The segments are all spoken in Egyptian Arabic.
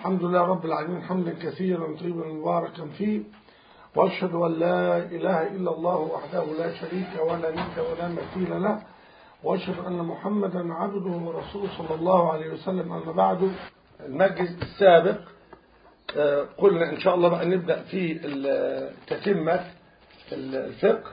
الحمد لله رب العالمين حمدا كثيرا طيبا مباركا فيه وأشهد أن لا إله إلا الله وحده لا شريك ولا ند ولا مثيل له وأشهد أن محمدا عبده ورسوله صلى الله عليه وسلم أما بعد المجلس السابق قلنا إن شاء الله بقى نبدأ في تتمة الفقه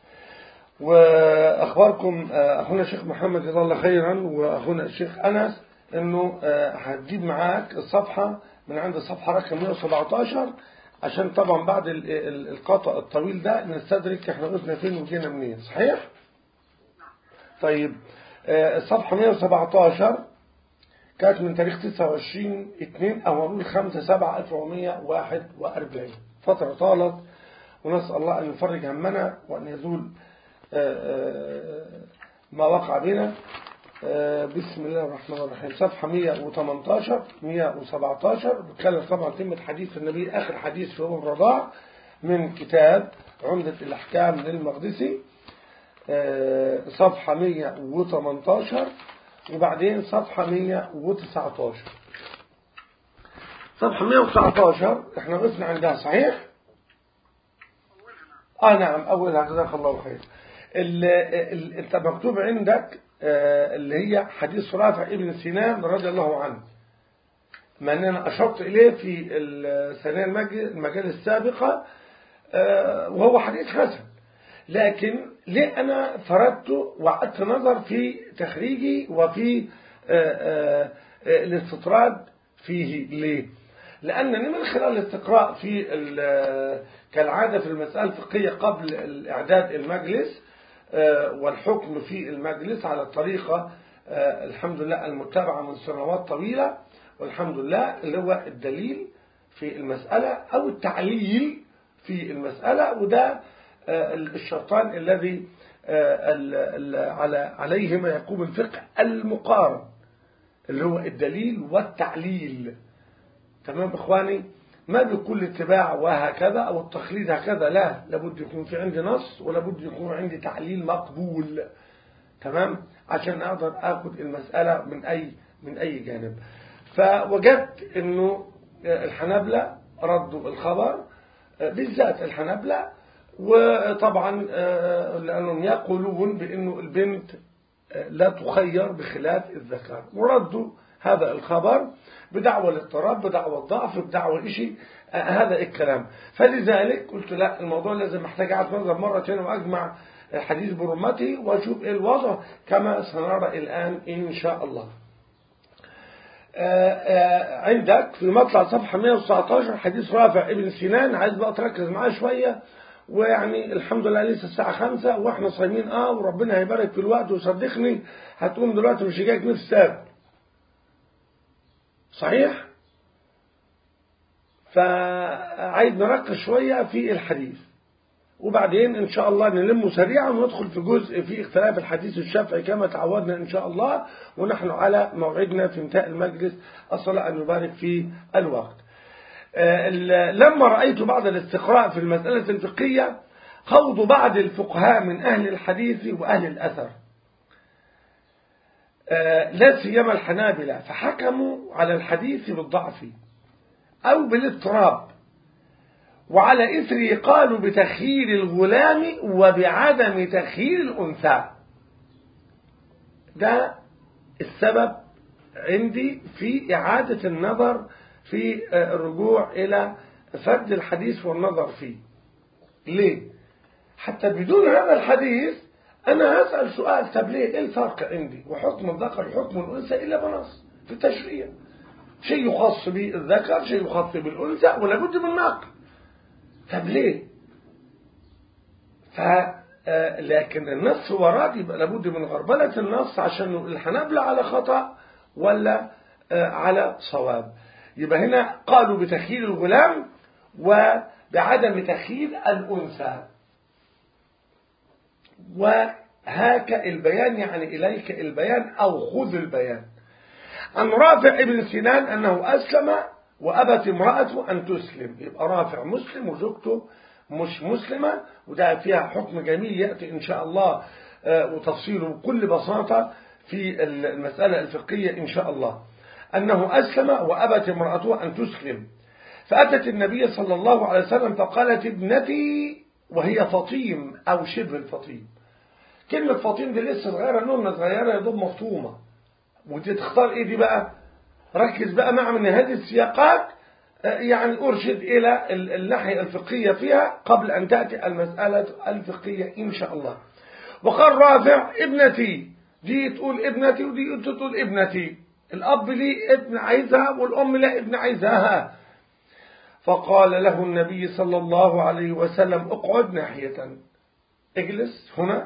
وأخباركم أخونا الشيخ محمد جزاه الله خيرا وأخونا الشيخ أنس إنه هتجيب معاك الصفحة من عند الصفحة رقم 117 عشان طبعا بعد القطع الطويل ده نستدرك احنا وقفنا فين وجينا منين صحيح؟ طيب الصفحة 117 كانت من تاريخ 29 2 أو نقول 5 7 1441 فترة طالت ونسأل الله أن يفرج همنا وأن يزول ما وقع بنا بسم الله الرحمن الرحيم صفحة 118 117 بتكلم طبعا تمة حديث النبي آخر حديث في أم الرضاع من كتاب عمدة الأحكام للمقدسي صفحة 118 وبعدين صفحة 119 صفحة 119 احنا وقفنا عندها صحيح؟ اه نعم اولها جزاك الله خير انت مكتوب عندك اللي هي حديث رافع ابن سنان رضي الله عنه ما ان انا اشرت اليه في السنه المجال السابقه وهو حديث حسن لكن ليه انا فردت وعدت نظر في تخريجي وفي الاستطراد فيه ليه لانني من خلال الاستقراء في كالعاده في المساله الفقهيه قبل الاعداد المجلس والحكم في المجلس على الطريقة الحمد لله المتبعة من سنوات طويلة والحمد لله اللي هو الدليل في المسألة أو التعليل في المسألة وده الشرطان الذي عليهما يقوم الفقه المقارن اللي هو الدليل والتعليل تمام إخواني ما بكل اتباع وهكذا أو التقليد هكذا لا لابد يكون في عندي نص ولابد يكون عندي تعليل مقبول تمام عشان أقدر أخذ المسألة من أي من أي جانب فوجدت أنه الحنابلة ردوا الخبر بالذات الحنابلة وطبعا لأنهم يقولون بأنه البنت لا تخير بخلاف الذكر وردوا هذا الخبر بدعوى الاضطراب بدعوى الضعف بدعوى شيء آه هذا الكلام فلذلك قلت لا الموضوع لازم محتاج اعد نظر مرة تانية واجمع حديث برمته واشوف ايه الوضع كما سنرى الان ان شاء الله آآ آآ عندك في مطلع صفحة 119 حديث رافع ابن سنان عايز بقى تركز معاه شوية ويعني الحمد لله لسه الساعة خمسة واحنا صايمين اه وربنا هيبارك في الوقت وصدقني هتقوم دلوقتي مش جايك نفس ساعة صحيح فعايز نركز شوية في الحديث وبعدين إن شاء الله نلمه سريعا وندخل في جزء في اختلاف الحديث الشافعي كما تعودنا إن شاء الله ونحن على موعدنا في انتهاء المجلس أصل أن نبارك في الوقت لما رأيت بعض الاستقراء في المسألة الفقهية خوض بعض الفقهاء من أهل الحديث وأهل الأثر لا سيما الحنابلة فحكموا على الحديث بالضعف أو بالاضطراب وعلى إثره قالوا بتخيير الغلام وبعدم تخيير الأنثى ده السبب عندي في إعادة النظر في الرجوع إلى فرد الحديث والنظر فيه ليه؟ حتى بدون هذا الحديث أنا هسأل سؤال طب ليه إيه الفرق عندي وحكم الذكر حكم الأنثى إلا بنص في التشريع شيء يخص بالذكر شيء يخص بالأنثى ولا بد من نقل طب ليه ف لكن النص وراد يبقى لابد من غربلة النص عشان الحنابلة على خطأ ولا على صواب يبقى هنا قالوا بتخيير الغلام وبعدم تخيير الأنثى وهاك البيان يعني إليك البيان أو خذ البيان عن رافع ابن سنان أنه أسلم وأبت امرأته أن تسلم يبقى رافع مسلم وزوجته مش مسلمة وده فيها حكم جميل يأتي إن شاء الله وتفصيله بكل بساطة في المسألة الفقهية إن شاء الله أنه أسلم وأبت امرأته أن تسلم فأتت النبي صلى الله عليه وسلم فقالت ابنتي وهي فطيم أو شبه الفطيم كلمة فطيم دي لسه صغيرة نونة صغيرة يا دوب مفطومة ودي تختار ايه دي بقى ركز بقى مع من هذه السياقات يعني أرشد إلى الناحية الفقهية فيها قبل أن تأتي المسألة الفقهية إن شاء الله وقال رافع ابنتي دي تقول ابنتي ودي تقول ابنتي الأب لي ابن عايزها والأم لا ابن عايزها فقال له النبي صلى الله عليه وسلم اقعد ناحية اجلس هنا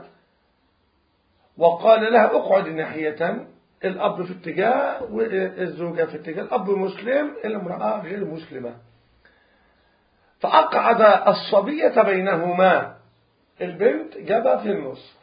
وقال لها اقعد ناحية الأب في اتجاه والزوجة في اتجاه الأب مسلم الامرأة غير مسلمة فأقعد الصبية بينهما البنت جابها في النص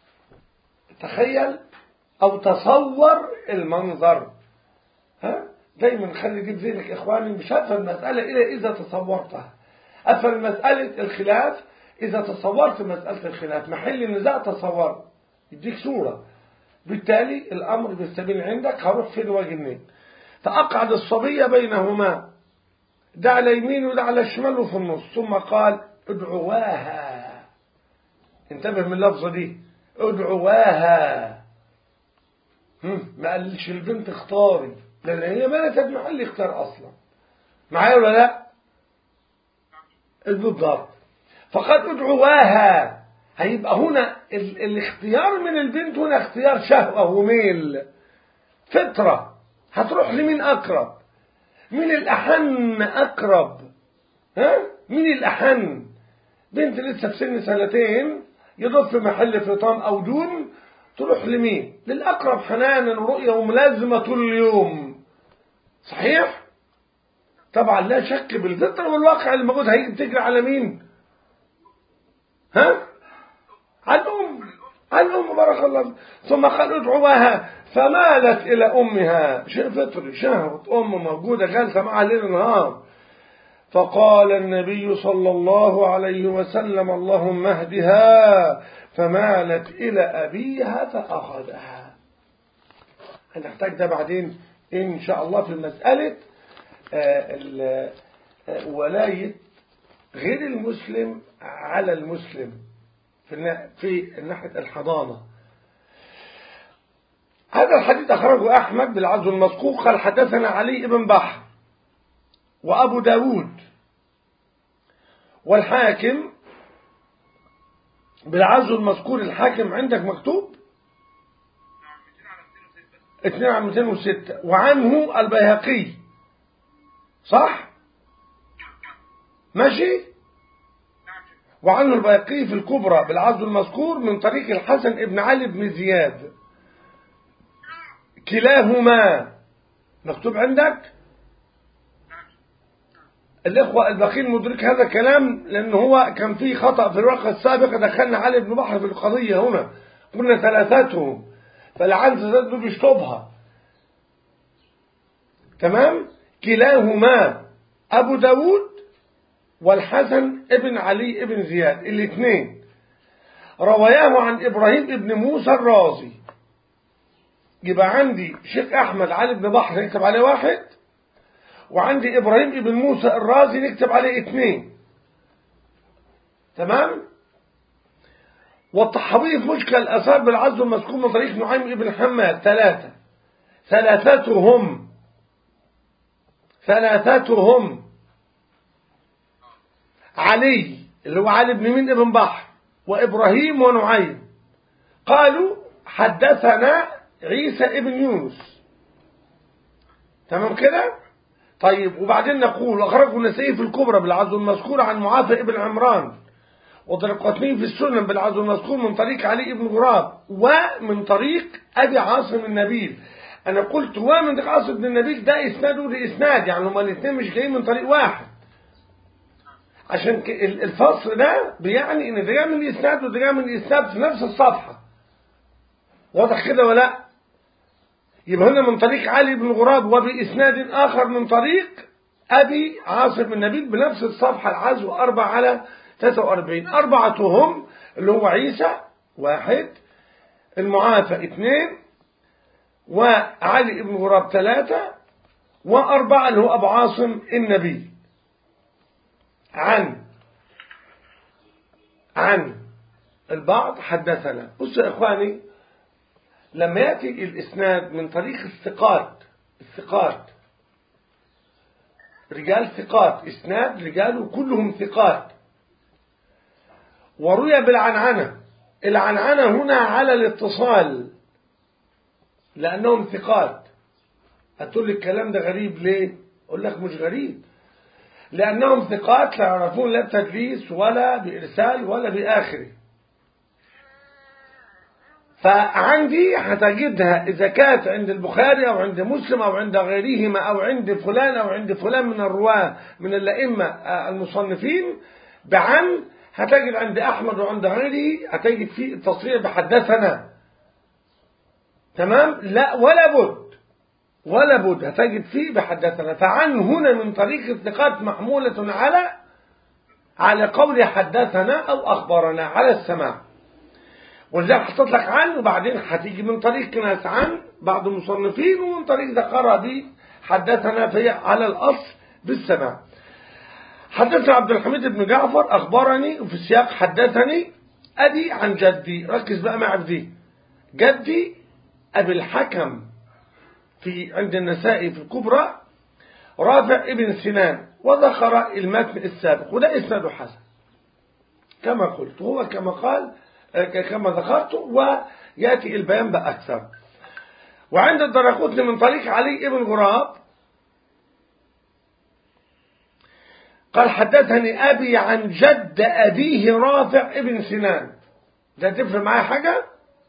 تخيل أو تصور المنظر ها دايما خلي دي في ذهنك إخواني مش هفهم المسألة إلا إذا تصورتها أفهم مسألة الخلاف إذا تصورت مسألة الخلاف محل النزاع تصور يديك صورة بالتالي الأمر بالسبيل عندك هروح فين واجي منين فأقعد الصبية بينهما ده على يمين وده على الشمال وفي النص ثم قال ادعواها انتبه من اللفظة دي ادعواها ما قالش البنت اختاري لان هي بنت محل يختار اصلا معايا ولا لا بالضبط فقد ادعواها هيبقى هنا ال الاختيار من البنت هنا اختيار شهوة وميل فطرة هتروح لمين أقرب مين الأحن أقرب ها مين الأحن بنت لسه في سن سنتين يضف محل فطام أو دون تروح لمين للأقرب حنانا ورؤية وملازمة طول اليوم صحيح طبعا لا شك بالفطرة والواقع الموجود هيجي تجري على مين ها على الأم على الأم بارك الله ثم قال ادعوها فمالت إلى أمها شيء فطري شهوة أم موجودة جالسة معها ليل نهار فقال النبي صلى الله عليه وسلم اللهم اهدها فمالت إلى أبيها فأخذها هنحتاج ده بعدين إن شاء الله في مسألة ولاية غير المسلم على المسلم في ناحية الحضانة هذا الحديث أخرجه أحمد بالعزو المذكور قال حدثنا علي بن بحر وأبو داود والحاكم بالعزو المذكور الحاكم عندك مكتوب 2 على 206 وعنه البيهقي صح ماشي وعنه البيقي في الكبرى بالعزو المذكور من طريق الحسن ابن علي بن زياد كلاهما مكتوب عندك الإخوة الباقيين مدرك هذا الكلام لأن هو كان فيه خطأ في الورقة السابقة دخلنا علي بن بحر في القضية هنا قلنا ثلاثتهم فلعل زاد بيشطبها تمام كلاهما أبو داود والحسن ابن علي ابن زياد الاثنين رواياه عن إبراهيم ابن موسى الرازي يبقى عندي شيخ أحمد علي بن بحر نكتب عليه واحد وعندي إبراهيم ابن موسى الرازي نكتب عليه اثنين تمام والطحاوي في مشكل الأثار بالعزو المذكور من طريق نعيم ابن حماد ثلاثة ثلاثتهم ثلاثتهم علي اللي هو علي بن مين ابن بحر وإبراهيم ونعيم قالوا حدثنا عيسى ابن يونس تمام كده طيب وبعدين نقول أخرجه النسائي في الكبرى بالعزو المذكور عن معافى ابن عمران وطريقتين في السنن بالعزو المذكور من طريق علي بن غراب ومن طريق أبي عاصم النبيل أنا قلت ومن طريق عاصم بن النبيل ده إسناد وده إسناد يعني هما الاثنين مش جايين من طريق واحد عشان الفصل ده بيعني ان ده جاي من الاسناد وده جاي من الاسناد في نفس الصفحه واضح كده ولا لا يبقى هنا من طريق علي بن غراب وباسناد اخر من طريق ابي عاصم بن نبيل بنفس الصفحه العزو أربعة على 43 اربعتهم اللي هو عيسى واحد المعافى اثنين وعلي بن غراب ثلاثة وأربعة اللي هو أبو عاصم النبي عن عن البعض حدثنا بصوا يا إخواني لما يأتي الإسناد من طريق الثقات الثقات رجال ثقات إسناد رجاله كلهم ثقات وروي بالعنعنة العنعنة هنا على الاتصال لأنهم ثقات هتقول لي الكلام ده غريب ليه أقول لك مش غريب لأنهم ثقات لا يعرفون لا بتدليس ولا بإرسال ولا بآخره فعندي هتجدها إذا كانت عند البخاري أو عند مسلم أو عند غيرهما أو عند فلان أو عند فلان من الرواة من الأئمة المصنفين بعن هتجد عند أحمد وعند غيره هتجد فيه التصريح بحدثنا تمام لا ولا بد ولا بد هتجد فيه بحدثنا فعن هنا من طريق الثقات محمولة على على قول حدثنا أو أخبرنا على السماع ولذلك حطيت لك عن وبعدين هتيجي من طريق ناس عن بعض المصنفين ومن طريق ذكرها دي حدثنا في على الأصل بالسماع حدثنا عبد الحميد بن جعفر أخبرني وفي السياق حدثني أبي عن جدي ركز بقى معي في دي جدي أبي الحكم في عند النسائي في الكبرى رافع ابن سنان وذكر المتن السابق وده إسناده حسن كما قلت هو كما قال كما ذكرت ويأتي البيان بأكثر وعند الدرقوتني من طريق علي ابن غراب قال حدثني أبي عن جد أبيه رافع ابن سنان ده تفرق معايا حاجة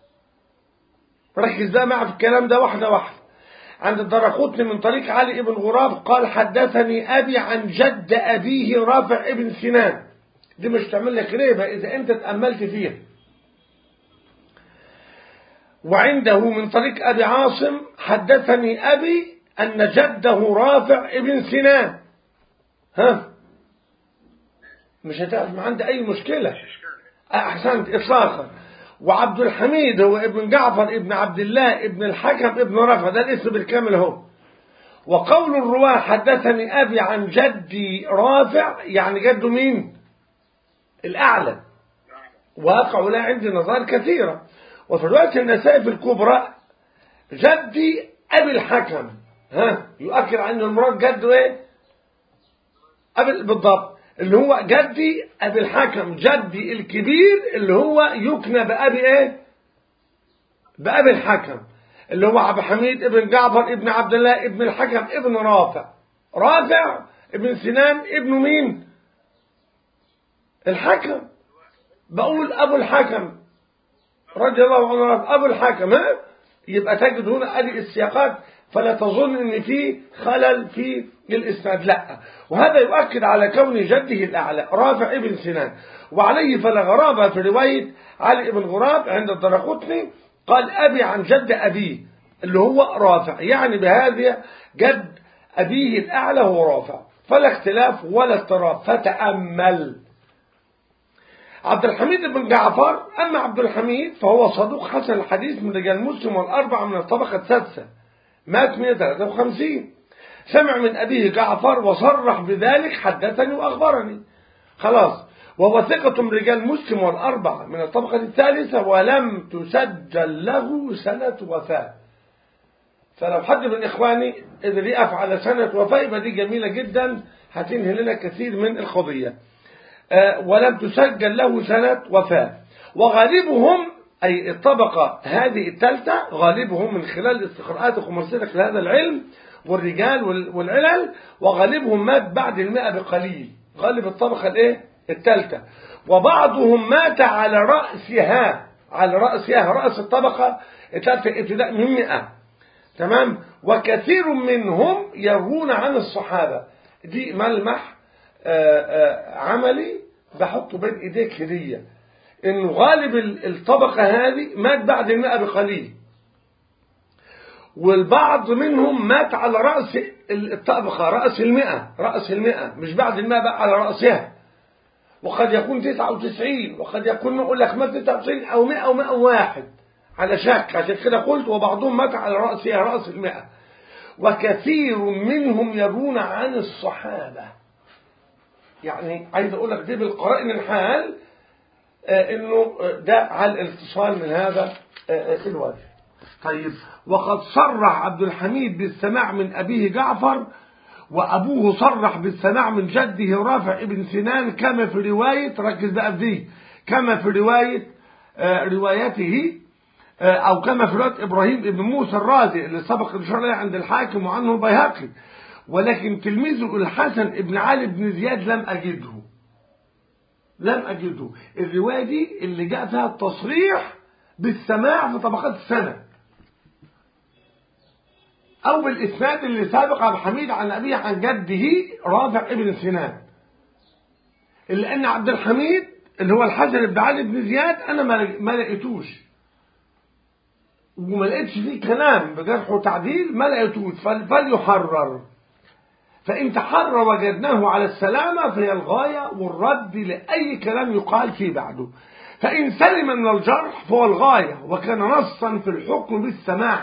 ركز بقى معي في الكلام ده واحدة واحدة عند الدرقوتني من طريق علي ابن غراب قال حدثني أبي عن جد أبيه رافع ابن سنان دي مش تعمل لك ريبة إذا أنت تأملت فيها وعنده من طريق أبي عاصم حدثني أبي أن جده رافع ابن سنان ها مش هتعرف ما عندي أي مشكلة أحسنت إطلاقا وعبد الحميد هو ابن جعفر ابن عبد الله ابن الحكم ابن رافع ده الاسم بالكامل هو وقول الرواة حدثني أبي عن جدي رافع يعني جده مين الأعلى واقع لا عندي نظائر كثيرة وفي الوقت النسائي في الكبرى جدي أبي الحكم ها يؤكد عن المراد جده ايه أبي بالضبط اللي هو جدي أبي الحكم جدي الكبير اللي هو يكنى بأبي ايه بأبي الحكم اللي هو عبد حميد ابن جعفر ابن عبد الله ابن الحكم ابن رافع رافع ابن سنان ابن مين الحكم بقول أبو الحكم رضي الله عنه أبو الحكم ها يبقى تجد هنا ادي السياقات فلا تظن ان في خلل في الاسناد لا وهذا يؤكد على كون جده الاعلى رافع ابن سنان وعليه فلا غرابه في روايه علي بن غراب عند الدرقطني قال ابي عن جد ابيه اللي هو رافع يعني بهذا جد ابيه الاعلى هو رافع فلا اختلاف ولا اضطراب فتامل عبد الحميد بن جعفر أما عبد الحميد فهو صدوق حسن الحديث من رجال مسلم والأربعة من الطبقة السادسة مات 153 سمع من أبيه جعفر وصرح بذلك حدثني وأخبرني خلاص وهو ثقة من رجال مسلم والأربعة من الطبقة الثالثة ولم تسجل له سنة وفاة فلو حد من إخواني قدر يقف على سنة وفاة يبقى دي جميلة جدا هتنهي لنا كثير من القضية ولم تسجل له سنة وفاة وغالبهم أي الطبقة هذه الثالثة غالبهم من خلال استقراءاتك ومرسلك لهذا العلم والرجال والعلل وغالبهم مات بعد المئة بقليل غالب الطبقة الايه الثالثة وبعضهم مات على رأسها على رأسها رأس الطبقة الثالثة ابتداء من مئة تمام وكثير منهم يروون عن الصحابة دي ملمح آآ آآ عملي بحطه بين ايديك هدية انه غالب الطبقة هذه مات بعد المئة بقليل والبعض منهم مات على رأس الطبقة رأس المئة رأس المئة مش بعد المئة بقى على رأسها وقد يكون تسعة وتسعين وقد يكون نقول لك مات تسعة وتسعين أو مئة ومئة واحد على شك عشان كده قلت وبعضهم مات على رأسها رأس المئة وكثير منهم يرون عن الصحابة يعني عايز أقول لك دي بالقرائن الحال آه إنه ده على الاتصال من هذا آه الوجه طيب وقد صرح عبد الحميد بالسماع من أبيه جعفر وأبوه صرح بالسماع من جده رافع ابن سنان كما في رواية ركز بقى في دي كما في رواية آه روايته آه أو كما في رواية إبراهيم ابن موسى الرازي اللي سبق الإشارة عليه عند الحاكم وعنه البيهقي ولكن تلميذه الحسن ابن علي بن زياد لم أجده لم أجده الرواية دي اللي جاء فيها التصريح بالسماع في طبقات السنة أو بالإسناد اللي سابق عبد الحميد عن أبيه عن جده رافع ابن سنان إلا أن عبد الحميد اللي هو الحسن بن علي بن زياد أنا ما لقيتوش وما لقيتش فيه كلام بجرح وتعديل ما لقيتوش فليحرر فإن تحرر وجدناه على السلامة فهي الغاية والرد لأي كلام يقال فيه بعده فإن سلم من الجرح فهو الغاية وكان نصا في الحكم بالسماع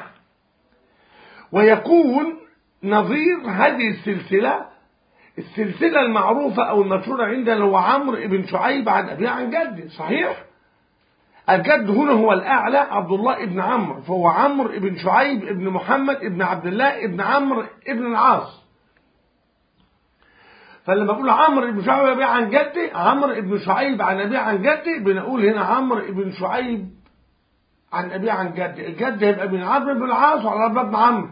ويكون نظير هذه السلسلة السلسلة المعروفة أو المشهورة عندنا هو عمرو بن شعيب عن أبيه عن جده صحيح؟ الجد هنا هو الأعلى عبد الله بن عمرو فهو عمرو بن شعيب بن محمد بن عبد الله بن عمرو بن العاص فلما بقول عمرو بن شعيب عن جدي عمرو بن شعيب عن أبيه عن جدي بنقول هنا عمرو بن شعيب عن أبيه عن جدي الجد هيبقى بن عمرو بن العاص وعلى عبد بن عمرو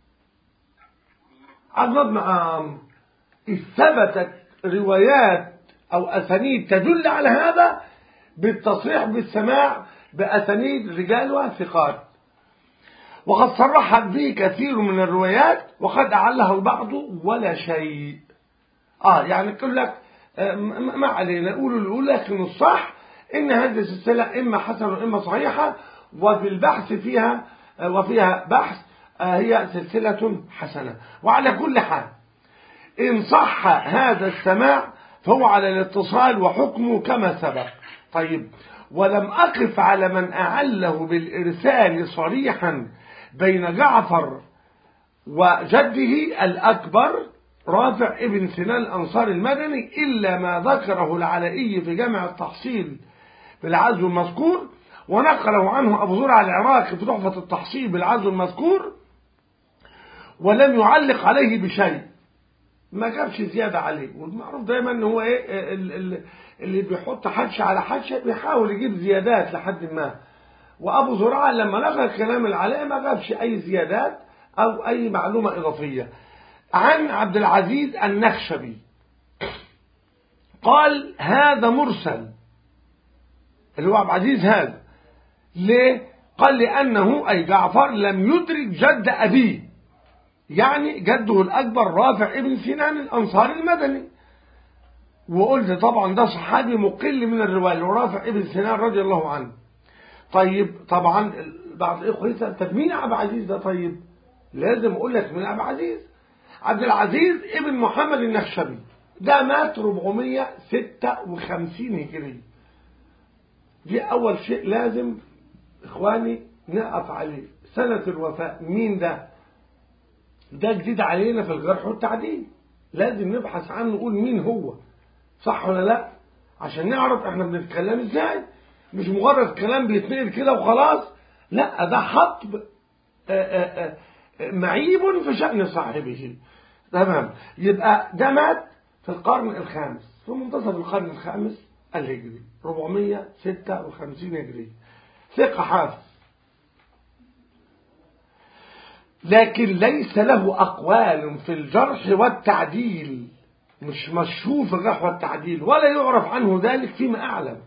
عبد بن عمرو ثبتت روايات أو أسانيد تدل على هذا بالتصريح بالسماع بأسانيد رجال وثقات وقد صرحت به كثير من الروايات وقد أعلها البعض ولا شيء آه يعني يقول لك آه ما علينا نقول الأولى لكن الصح إن هذه السلسلة إما حسنة وإما صحيحة وفي البحث فيها آه وفيها بحث آه هي سلسلة حسنة وعلى كل حال إن صح هذا السماع فهو على الاتصال وحكمه كما سبق طيب ولم أقف على من أعله بالإرسال صريحا بين جعفر وجده الأكبر رافع ابن سنان الأنصار المدني إلا ما ذكره العلائي في جامع التحصيل بالعزو المذكور ونقله عنه أبو زرع العراقي في تحفة التحصيل بالعزو المذكور ولم يعلق عليه بشيء ما جابش زيادة عليه والمعروف دايما ان هو ايه اللي بيحط حدش على حدش بيحاول يجيب زيادات لحد ما وابو زرعة لما لغى الكلام العلاء ما جابش اي زيادات او اي معلومة اضافية عن عبد العزيز النخشبي قال هذا مرسل اللي هو عبد العزيز هذا ليه قال لأنه أي جعفر لم يدرك جد أبيه يعني جده الأكبر رافع ابن سنان الأنصاري المدني وقلت طبعا ده صحابي مقل من الرواية ورافع ابن سنان رضي الله عنه طيب طبعا بعض الإخوة يسأل طب مين عبد العزيز ده طيب لازم أقول لك مين عبد العزيز عبد العزيز ابن محمد النخشبي ده مات 456 هجري دي أول شيء لازم إخواني نقف عليه سنة الوفاة مين ده ده جديد علينا في الجرح والتعديل لازم نبحث عنه نقول مين هو صح ولا لا عشان نعرف احنا بنتكلم ازاي مش مجرد كلام بيتنقل كده وخلاص لا ده حطب معيب في شأن صاحبه تمام يبقى ده مات في القرن الخامس في منتصف القرن الخامس الهجري 456 هجري ثقة حافظ لكن ليس له أقوال في الجرح والتعديل مش مشهور في الجرح والتعديل ولا يعرف عنه ذلك فيما أعلم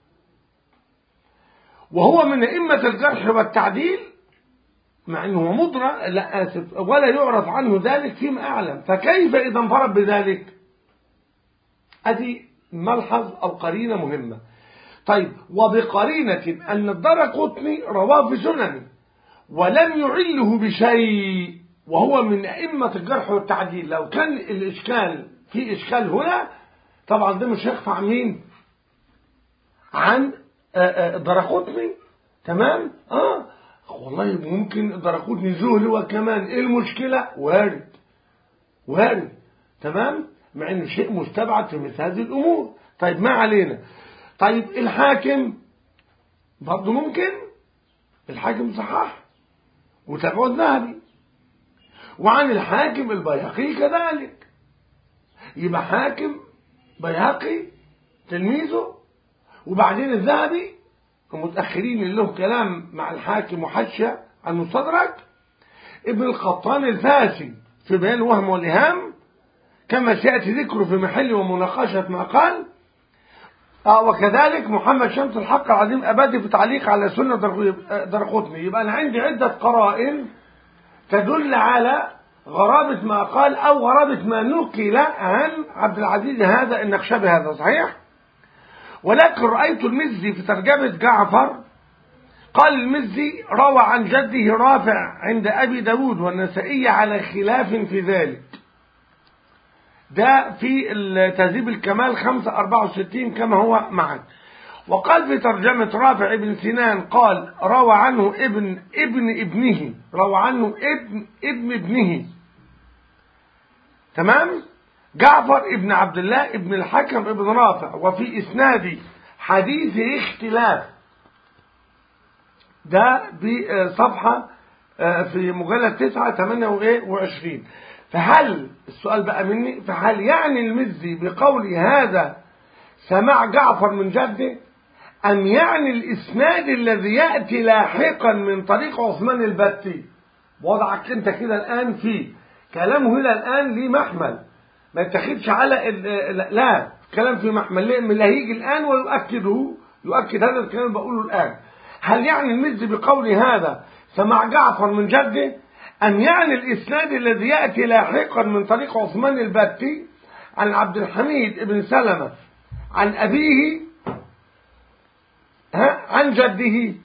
وهو من أئمة الجرح والتعديل مع أنه مضرع لا آسف ولا يعرف عنه ذلك فيما أعلم فكيف إذا انفرد بذلك أدي ملحظ أو قرينة مهمة طيب وبقرينة أن الدار قطني رواه في سننه ولم يعله بشيء وهو من أئمة الجرح والتعديل لو كان الإشكال في إشكال هنا طبعا ده مش هيخفى عن مين عن الدرقطني تمام اه والله ممكن درقوت نزول هو كمان ايه المشكلة وارد وارد تمام مع انه شيء مستبعد في مثل هذه الامور طيب ما علينا طيب الحاكم برضه ممكن الحاكم صحح وتابعه الذهبي وعن الحاكم البيهقي كذلك يبقى حاكم بيهقي تلميذه وبعدين الذهبي المتأخرين اللي له كلام مع الحاكم وحشة عن المستدرك ابن القطان الفاسي في بيان الوهم والإهام كما سيأتي ذكره في محل ومناقشة ما قال آه وكذلك محمد شمس الحق العظيم أبادي في تعليق على سنة درقطني يبقى أنا عندي عدة قرائن تدل على غرابة ما قال أو غرابة ما نقل عن عبد العزيز هذا النخشبي هذا صحيح ولكن رأيت المزي في ترجمة جعفر قال المزي روى عن جده رافع عند أبي داود والنسائي على خلاف في ذلك ده في تهذيب الكمال 564 كما هو معك وقال في ترجمة رافع ابن سنان قال روى عنه ابن ابن ابنه روى عنه ابن ابن ابنه تمام جعفر ابن عبد الله ابن الحكم ابن رافع وفي اسناد حديث اختلاف ده بصفحة في مجلد 9 28 فهل السؤال بقى مني فهل يعني المزي بقول هذا سماع جعفر من جده أم يعني الإسناد الذي يأتي لاحقا من طريق عثمان البتي وضعك أنت كده الآن في كلامه هنا الآن ليه محمل ما يتخذش على لا كلام في محمل ليه اللي هيجي الآن ويؤكده يؤكد هذا الكلام اللي بقوله الآن هل يعني المزي بقول هذا سمع جعفر من جده أم يعني الإسناد الذي يأتي لاحقا من طريق عثمان البتي عن عبد الحميد بن سلمة عن أبيه ها عن جده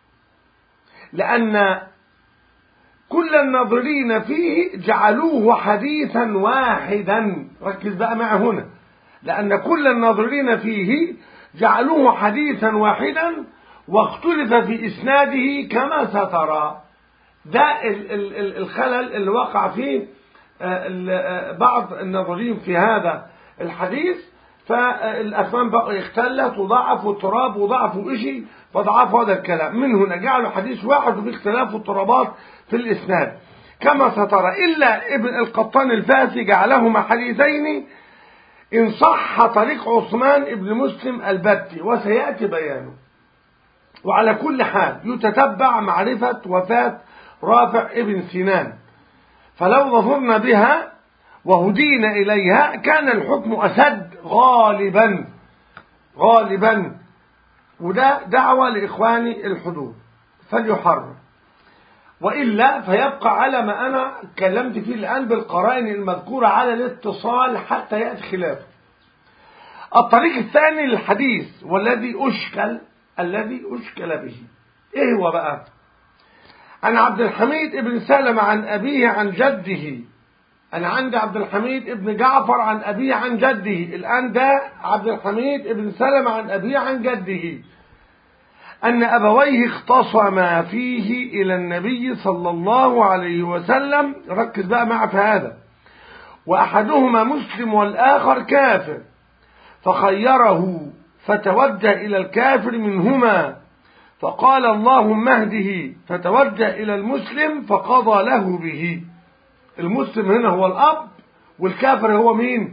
لأن كل الناظرين فيه جعلوه حديثا واحدا ركز بقى معي هنا لأن كل الناظرين فيه جعلوه حديثا واحدا واختلف في إسناده كما سترى ده الخلل اللي وقع فيه بعض الناظرين في هذا الحديث فالأفهام بقى اختلت وضعف والتراب وضعف وإشي فضعفوا هذا الكلام من هنا جعلوا حديث واحد وفي اختلاف الترابات في الإسناد كما سترى إلا ابن القطان الفاسي جعلهما حديثين إن صح طريق عثمان ابن مسلم البتي وسيأتي بيانه وعلى كل حال يتتبع معرفة وفاة رافع ابن سنان فلو ظفرنا بها وهدينا إليها كان الحكم أسد غالبا غالبا وده دعوة لإخواني الحدود فليحرم وإلا فيبقى على ما أنا اتكلمت فيه الآن بالقرائن المذكورة على الاتصال حتى يأتي خلافه الطريق الثاني للحديث والذي أشكل الذي أشكل به إيه هو بقى عن عبد الحميد ابن سلمة عن أبيه عن جده أنا عندي عبد الحميد ابن جعفر عن أبيه عن جده الآن ده عبد الحميد ابن سلمة عن أبيه عن جده أن أبويه اختصما فيه إلى النبي صلى الله عليه وسلم ركز بقى مع في هذا وأحدهما مسلم والآخر كافر فخيره فتوجه إلى الكافر منهما فقال اللهم اهده فتوجه إلى المسلم فقضى له به المسلم هنا هو الأب والكافر هو مين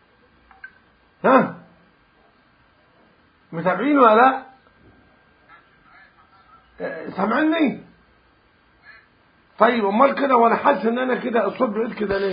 ها متابعين ولا لا سامعني طيب امال كده وانا حاسس ان انا كده الصوت بعيد كده ليه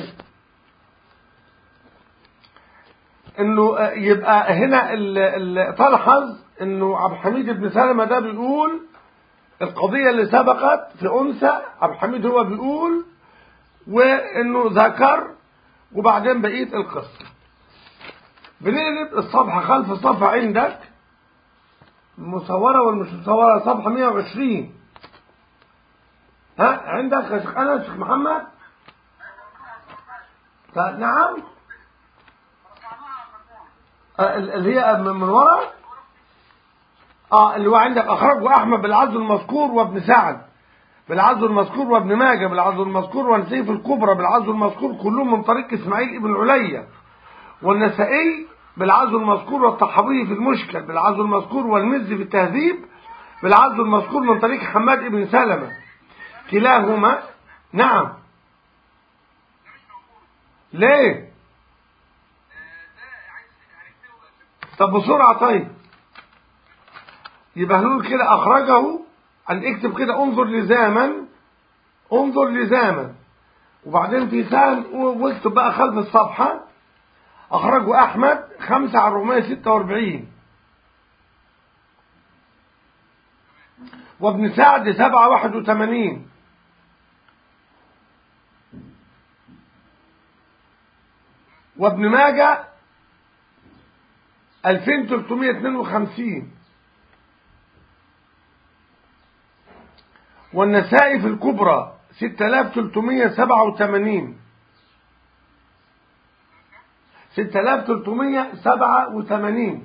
انه يبقى هنا تلحظ انه عبد الحميد بن سلمة ده بيقول القضية اللي سبقت في انثى عبد الحميد هو بيقول وانه ذكر وبعدين بقية القصة بنقلب الصفحة خلف الصفحة عندك المصورة والمش مصورة صفحة 120 ها عندك يا شيخ أنس شيخ محمد نعم اللي هي من ورا اه اللي هو عندك اخرجه احمد بالعز المذكور وابن سعد بالعزو المذكور وابن ماجه بالعزو المذكور والنسائي في الكبرى بالعزو المذكور كلهم من طريق اسماعيل ابن عليا والنسائي بالعزو المذكور والطحاوي في المشكل بالعزو المذكور والمزي في التهذيب بالعزو المذكور من طريق حماد بن سلمة كلاهما نعم ليه طب بسرعة طيب يبقى هنقول كده أخرجه أن اكتب كده انظر لزاما انظر لزاما وبعدين في سهم واكتب بقى خلف الصفحة أخرجه أحمد خمسة على 446 وابن سعد سبعة واحد وثمانين وابن ماجة ألفين تلتمية اتنين وخمسين والنسائي في الكبرى ستة آلاف تلتمية سبعة وثمانين ستة آلاف تلتمية سبعة وثمانين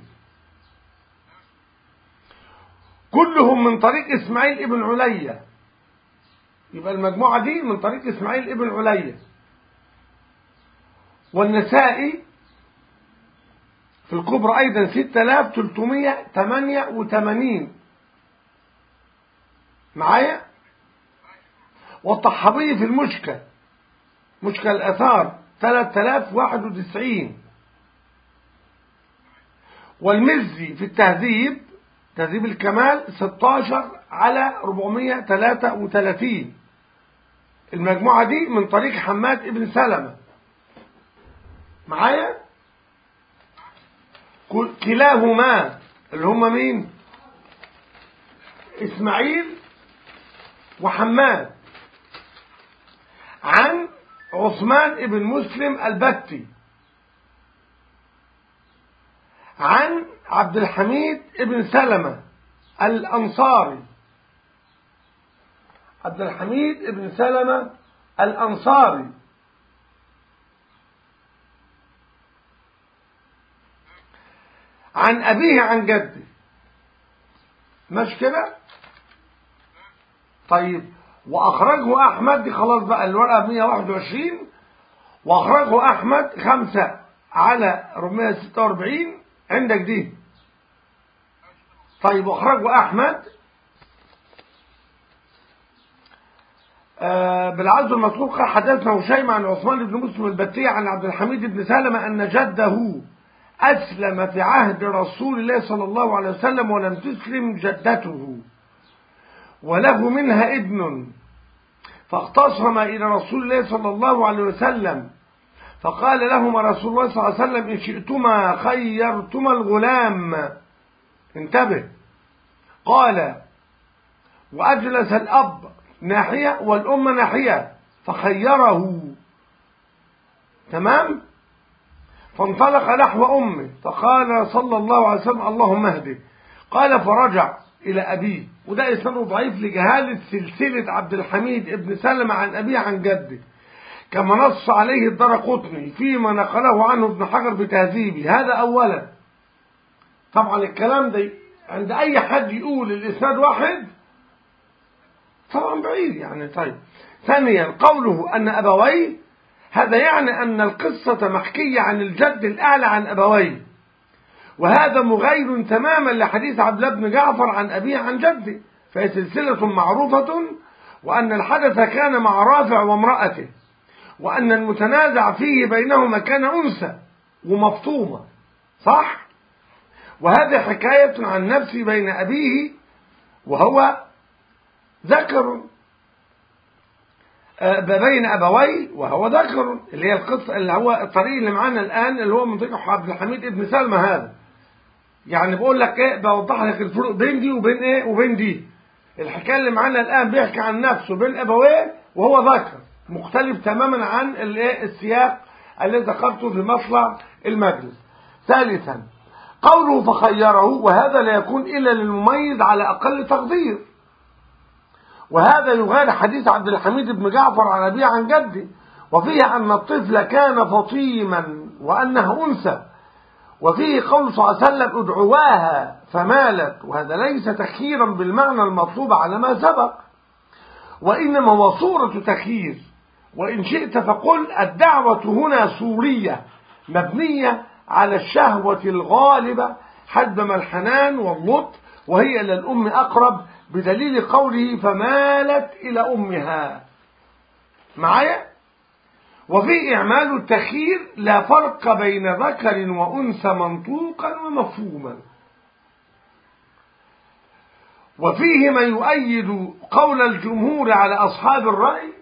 كلهم من طريق إسماعيل ابن عليا يبقى المجموعة دي من طريق إسماعيل ابن عليا والنسائي في الكبرى أيضا 6388 معايا والطحاوي في المشكل مشكل الأثار 3091 والمزي في التهذيب تهذيب الكمال 16 على 433 المجموعة دي من طريق حماد ابن سلمة معايا كلاهما اللي هما مين اسماعيل وحماد عن عثمان ابن مسلم البتي عن عبد الحميد ابن سلمة الأنصاري عبد الحميد ابن سلمة الأنصاري عن أبيه عن جده مش كده طيب وأخرجه أحمد دي خلاص بقى الورقة 121 وأخرجه أحمد خمسة على 446 عندك دي طيب وأخرجه أحمد آه بالعزو المذكور قال حدثنا هشيم عن عثمان بن مسلم البتي عن عبد الحميد بن سلمة أن جده أسلم في عهد رسول الله صلى الله عليه وسلم ولم تسلم جدته وله منها ابن فاختصم إلى رسول الله صلى الله عليه وسلم فقال لهما رسول الله صلى الله عليه وسلم إن شئتما خيرتما الغلام انتبه قال وأجلس الأب ناحية والأم ناحية فخيره تمام فانطلق نحو أمه فقال صلى الله عليه وسلم اللهم اهده قال فرجع إلى أبيه وده إسناده ضعيف لجهالة سلسلة عبد الحميد ابن سلمة عن أبيه عن جده كما نص عليه الدرقطني فيما نقله عنه ابن حجر بتهذيبه هذا أولا طبعا الكلام ده عند أي حد يقول الإسناد واحد طبعا بعيد يعني طيب ثانيا قوله أن أبويه هذا يعني أن القصة محكية عن الجد الأعلى عن أبويه وهذا مغير تماما لحديث عبد الله بن جعفر عن أبيه عن جده فهي سلسلة معروفة وأن الحدث كان مع رافع وامرأته وأن المتنازع فيه بينهما كان أنثى ومفطومة صح؟ وهذه حكاية عن نفسي بين أبيه وهو ذكر بين أبوي وهو ذكر اللي هي القصة اللي هو الطريق اللي معانا الآن اللي هو منطقة عبد الحميد ابن سلمى هذا يعني بقول لك ايه بوضح لك الفروق بين دي وبين ايه وبين دي الحكايه اللي معانا الان بيحكي عن نفسه بين ابويه وهو ذكر مختلف تماما عن الايه السياق الذي ذكرته في مطلع المجلس ثالثا قوله فخيره وهذا لا يكون الا للمميز على اقل تقدير وهذا يغير حديث عبد الحميد بن جعفر عن ابيه عن جده وفيه ان الطفل كان فطيما وانها انثى وفيه قول صلى الله عليه وسلم ادعواها فمالت وهذا ليس تخييرا بالمعنى المطلوب على ما سبق وإنما هو صورة تخيير وإن شئت فقل الدعوة هنا صورية مبنية على الشهوة الغالبة حدم الحنان واللطف وهي للأم أقرب بدليل قوله فمالت إلى أمها معايا وفي إعمال التخيير لا فرق بين ذكر وأنثى منطوقا ومفهوما وفيه ما يؤيد قول الجمهور على أصحاب الرأي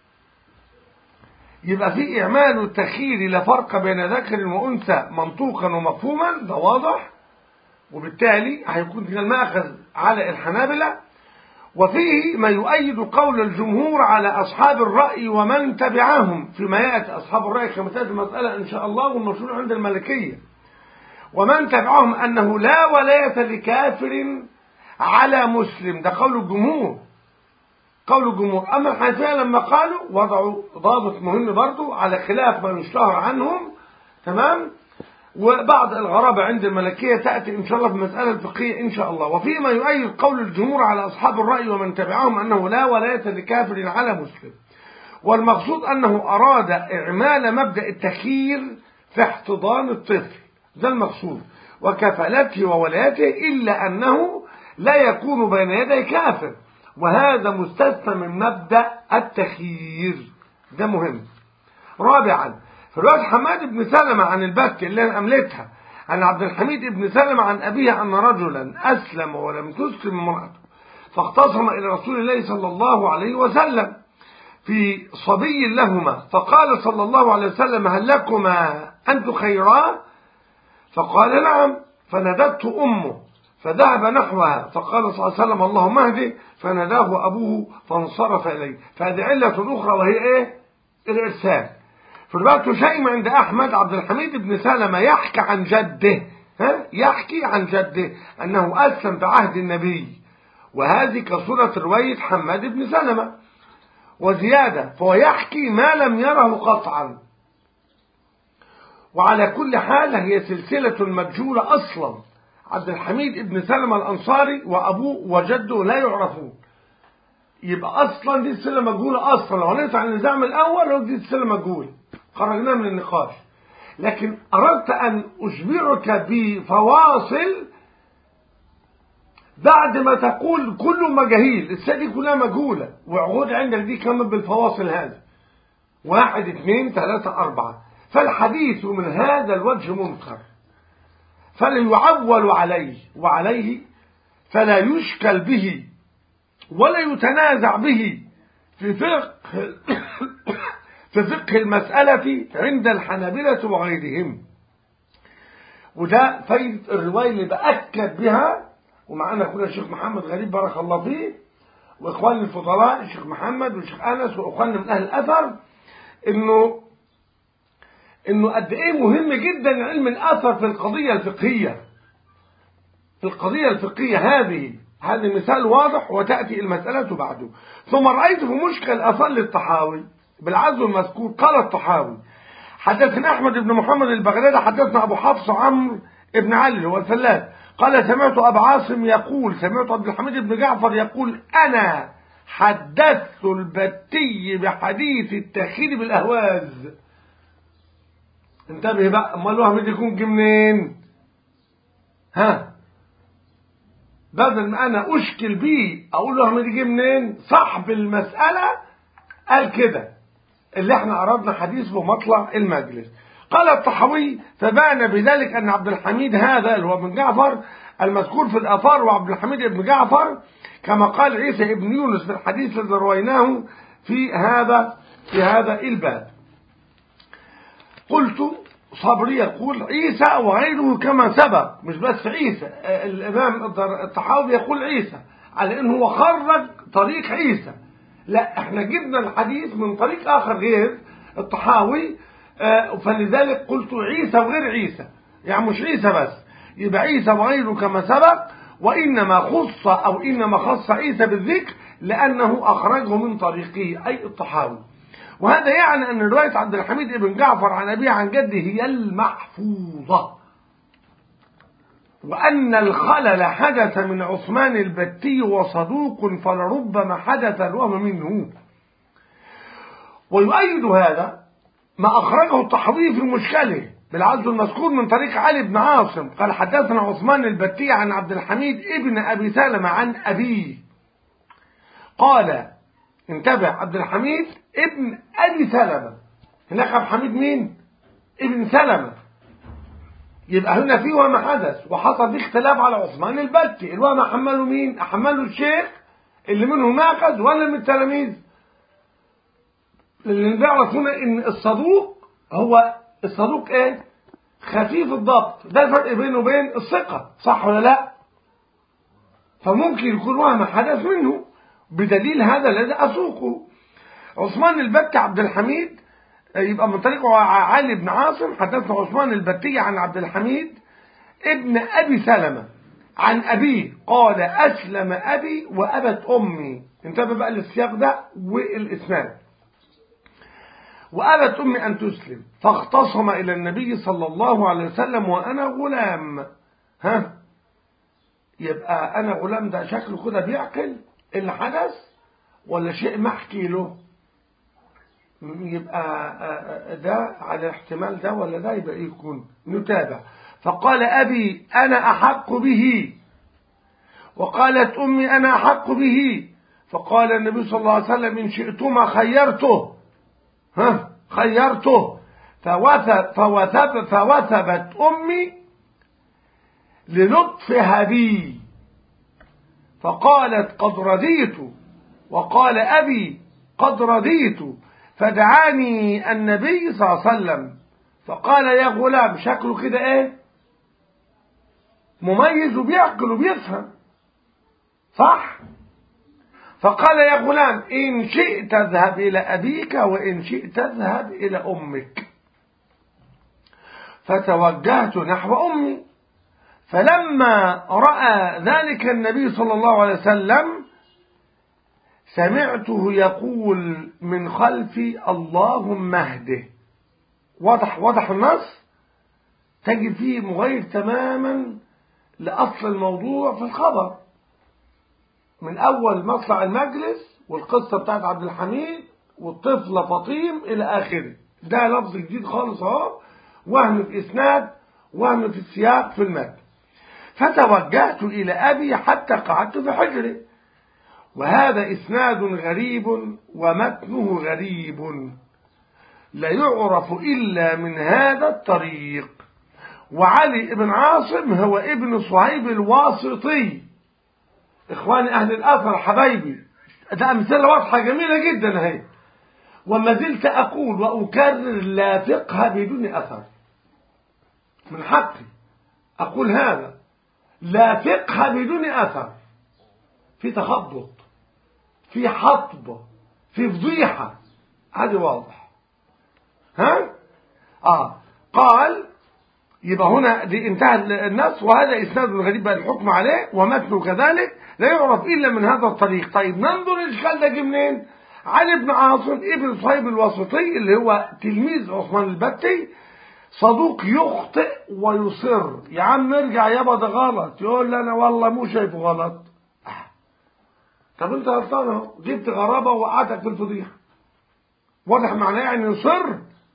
يبقى في إعمال التخيير لا فرق بين ذكر وأنثى منطوقا ومفهوما ده واضح وبالتالي هيكون من المأخذ على الحنابلة وفيه ما يؤيد قول الجمهور على أصحاب الرأي ومن تبعهم فيما يأتي أصحاب الرأي كما تأتي المسألة إن شاء الله والمشهور عند الملكية ومن تبعهم أنه لا ولاية لكافر على مسلم ده قول الجمهور قول الجمهور أما الحنفية لما قالوا وضعوا ضابط مهم برضو على خلاف ما يشتهر عنهم تمام وبعض الغرابة عند الملكية تأتي إن شاء الله في المسألة الفقهية إن شاء الله وفيما يؤيد قول الجمهور على أصحاب الرأي ومن تبعهم أنه لا ولاية لكافر على مسلم والمقصود أنه أراد إعمال مبدأ التخيير في احتضان الطفل ده المقصود وكفالته وولايته إلا أنه لا يكون بين يدي كافر وهذا مستثنى من مبدأ التخيير ده مهم رابعا في رواية حماد بن سلمة عن البك اللي انا املتها عن عبد الحميد بن سلمة عن أبيه أن رجلا أسلم ولم تسلم امرأته فاختصم إلى رسول الله صلى الله عليه وسلم في صبي لهما فقال صلى الله عليه وسلم هل لكما أنت خيرا فقال نعم فندته أمه فذهب نحوها فقال صلى الله عليه وسلم اللهم اهدي فناداه أبوه فانصرف إليه فهذه علة أخرى وهي إيه الإرسال في رواية شيم عند أحمد عبد الحميد بن سلمة يحكي عن جده ها يحكي عن جده أنه أسلم في عهد النبي وهذه كصورة رواية حماد بن سلمة وزيادة فهو يحكي ما لم يره قطعا وعلى كل حال هي سلسلة مجهولة أصلا عبد الحميد بن سلمة الأنصاري وأبوه وجده لا يعرفون يبقى أصلا دي السلة مجهولة أصلا لو هنقطع النزاع من الأول لو دي السلة مجهولة خرجناه من النقاش لكن أردت أن أشبعك بفواصل بعد ما تقول كله مجاهيل السنة دي كلها مجهولة وعقود عندك دي كمان بالفواصل هذه واحد اثنين ثلاثة أربعة فالحديث من هذا الوجه منكر فلا يعول عليه وعليه فلا يشكل به ولا يتنازع به في فقه في فقه المسألة عند الحنابلة وغيرهم وده فايدة الرواية اللي بأكد بها ومعانا اخونا الشيخ محمد غريب بارك الله فيه واخواني الفضلاء الشيخ محمد والشيخ انس واخواننا من اهل الاثر انه انه قد ايه مهم جدا علم الاثر في القضيه الفقهيه في القضيه الفقهيه هذه هذا مثال واضح وتاتي المساله بعده ثم رايت في مشكل الاثار للطحاوي بالعزو المذكور قال الطحاوي حدثنا احمد بن محمد البغدادي حدثنا ابو حفص عمرو ابن علي هو الفلاس قال سمعت ابو عاصم يقول سمعت عبد الحميد بن جعفر يقول انا حدثت البتي بحديث التخيل بالاهواز انتبه بقى امال الوهم يكون جه منين ها بدل ما انا اشكل بيه اقول له دي جه منين صاحب المساله قال كده اللي احنا عرضنا حديثه مطلع المجلس قال الطحاوي فبان بذلك ان عبد الحميد هذا اللي هو بن جعفر المذكور في الاثار وعبد الحميد بن جعفر كما قال عيسى ابن يونس في الحديث الذي رويناه في هذا في هذا الباب قلت صبري يقول عيسى وغيره كما سبق مش بس عيسى الامام الطحاوي يقول عيسى على انه هو خرج طريق عيسى لا احنا جبنا الحديث من طريق اخر غير الطحاوي فلذلك قلت عيسى وغير عيسى يعني مش عيسى بس يبقى عيسى وغيره كما سبق وانما خص او انما خص عيسى بالذكر لانه اخرجه من طريقه اي الطحاوي وهذا يعني ان روايه عبد الحميد بن جعفر عن ابيه عن جده هي المحفوظه وأن الخلل حدث من عثمان البتي وصدوق فلربما حدث الوهم منه ويؤيد هذا ما أخرجه الطحاوي في مشكله بالعزل المذكور من طريق علي بن عاصم قال حدثنا عثمان البتي عن عبد الحميد ابن أبي سلمة عن أبيه قال انتبه عبد الحميد ابن أبي سلمة هناك عبد الحميد مين ابن سلمة يبقى هنا في وهم حدث وحصل في اختلاف على عثمان البتي الوهم حمله مين حمله الشيخ اللي منه ماخذ ولا من التلاميذ اللي بيعرف هنا ان الصدوق هو الصدوق ايه خفيف الضبط ده الفرق بينه وبين الثقة صح ولا لا فممكن يكون وهم حدث منه بدليل هذا الذي أسوقه عثمان البتي عبد الحميد يبقى من طريقه علي بن عاصم حدثنا عثمان البتي عن عبد الحميد ابن أبي سلمة عن أبيه قال أسلم أبي وأبت أمي انتبه بقى للسياق ده والإسناد وأبت أمي أن تسلم فاختصم إلى النبي صلى الله عليه وسلم وأنا غلام ها يبقى أنا غلام ده شكله كده بيعقل اللي حدث ولا شيء محكي له يبقى ده على احتمال ده ولا ده يبقى يكون نتابع فقال أبي أنا أحق به وقالت أمي أنا أحق به فقال النبي صلى الله عليه وسلم إن شئتما خيرته ها خيرته فوثب فوثب فوثبت أمي للطفها بي فقالت قد رضيت وقال أبي قد رضيت فدعاني النبي صلى الله عليه وسلم فقال يا غلام شكله كده ايه مميز وبيعقل وبيفهم صح فقال يا غلام إن شئت اذهب إلى أبيك وإن شئت اذهب إلى أمك فتوجهت نحو أمي فلما رأى ذلك النبي صلى الله عليه وسلم سمعته يقول من خلفي اللهم اهده واضح واضح النص تجد فيه مغير تماما لأصل الموضوع في الخبر من أول مطلع المجلس والقصة بتاعت عبد الحميد والطفلة فطيم إلى آخره ده لفظ جديد خالص اهو وهم في إسناد وهم في السياق في المتن فتوجهت إلى أبي حتى قعدت في حجره وهذا إسناد غريب ومتنه غريب لا يعرف إلا من هذا الطريق وعلي بن عاصم هو ابن صهيب الواسطي إخواني أهل الأثر حبايبي ده أمثلة واضحة جميلة جدا اهي وما زلت أقول وأكرر لا فقه بدون أثر من حقي أقول هذا لا فقه بدون أثر في تخبط في حطب في فضيحة هذا واضح ها آه قال يبقى هنا دي انتهى النص وهذا إسناد غريب بقى الحكم عليه ومتنه كذلك لا يعرف إلا من هذا الطريق طيب ننظر الإشكال ده جه منين علي بن عاصم ابن صهيب الواسطي اللي هو تلميذ عثمان البتي صدوق يخطئ ويصر يا عم ارجع يابا ده غلط يقول لي انا والله مو شايفه غلط طب انت غلطان اهو جبت غرابه ووقعتك في الفضيحه واضح معناه يعني يصر